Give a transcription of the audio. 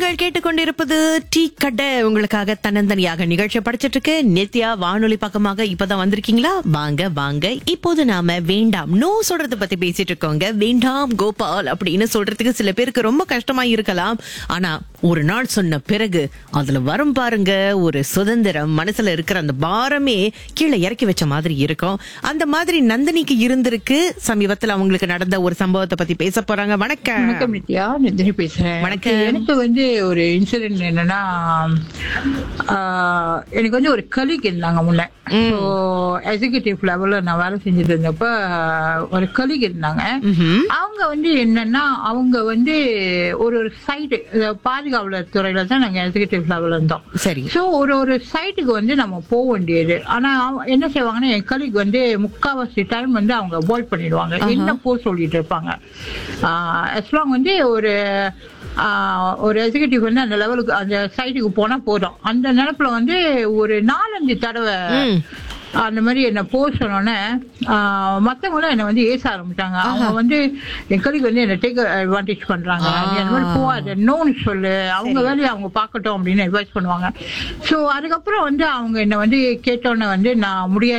நீங்கள் கேட்டுக்கொண்டிருப்பது டீ கடை உங்களுக்காக தன்னந்தனியாக நிகழ்ச்சி படிச்சிட்டு இருக்கு நித்யா வானொலி பக்கமாக இப்பதான் வந்திருக்கீங்களா வாங்க வாங்க இப்போது நாம வேண்டாம் நோ சொல்றத பத்தி பேசிட்டு இருக்கோங்க வேண்டாம் கோபால் அப்படின்னு சொல்றதுக்கு சில பேருக்கு ரொம்ப கஷ்டமா இருக்கலாம் ஆனா ஒரு நாள் சொன்ன பிறகு அதுல வரும் பாருங்க ஒரு சுதந்திரம் மனசுல இருக்கிற அந்த பாரமே கீழே இறக்கி வச்ச மாதிரி இருக்கும் அந்த மாதிரி நந்தினிக்கு இருந்திருக்கு சமீபத்துல அவங்களுக்கு நடந்த ஒரு சம்பவத்தை பத்தி பேச போறாங்க வணக்கம் வணக்கம் நித்யா நந்தினி பேசுறேன் வணக்கம். எனக்கு வந்து ஒரு இன்சிடென்ட் என்னன்னா ஆஹ், எனக்கு வந்து ஒரு கலீக் இருந்தாங்க முன்ன ஸோ எக்ஸிகியூட்டிவ் லெவல்ல நான் வேலை செஞ்சுட்டு இருந்தப்ப ஒரு கலீக் இருந்தாங்க ம்ஹும். அவங்க வந்து என்னன்னா அவங்க வந்து ஒரு ஒரு சைடு பாதுகாவலர் துறையில தான் நாங்க எக்ஸிகியூட்டிவ் லெவல்ல இருந்தோம் சரி ஸோ ஒரு ஒரு சைட்டுக்கு வந்து நம்ம போக வேண்டியது ஆனா அவ- என்ன செய்வாங்கன்னா என் கலீக் வந்து முக்காவாசி டைம் வந்து அவங்க அவாய்ட் பண்ணிடுவாங்க என்ன போ சொல்லிட்டு இருப்பாங்க எஸ்லாங் வந்து ஒரு ஆஹ், ஒரு எக்ஸிகூட்டிவ் வந்து அந்த லெவலுக்கு அந்த சைட்டுக்கு போனா போதும் அந்த நிலப்புல வந்து ஒரு நாலஞ்சு தடவை ம். அந்த மாதிரி என்ன போக சொன்னோன்னே மற்றவங்களும் என்னை வந்து ஏச ஆரம்பிட்டாங்க அவங்க வந்து என் கலிக்கு வந்து என்ன டேக் அட்வான்டேஜ் பண்றாங்க நீ அந்த மாதிரி போகாத நோன்னு சொல்லு அவங்க வேலையை அவங்க பார்க்கட்டும் அப்படின்னு அட்வைஸ் பண்ணுவாங்க ஸோ அதுக்கப்புறம் வந்து அவங்க என்னை வந்து கேட்டோன்னே வந்து நான் முடியாது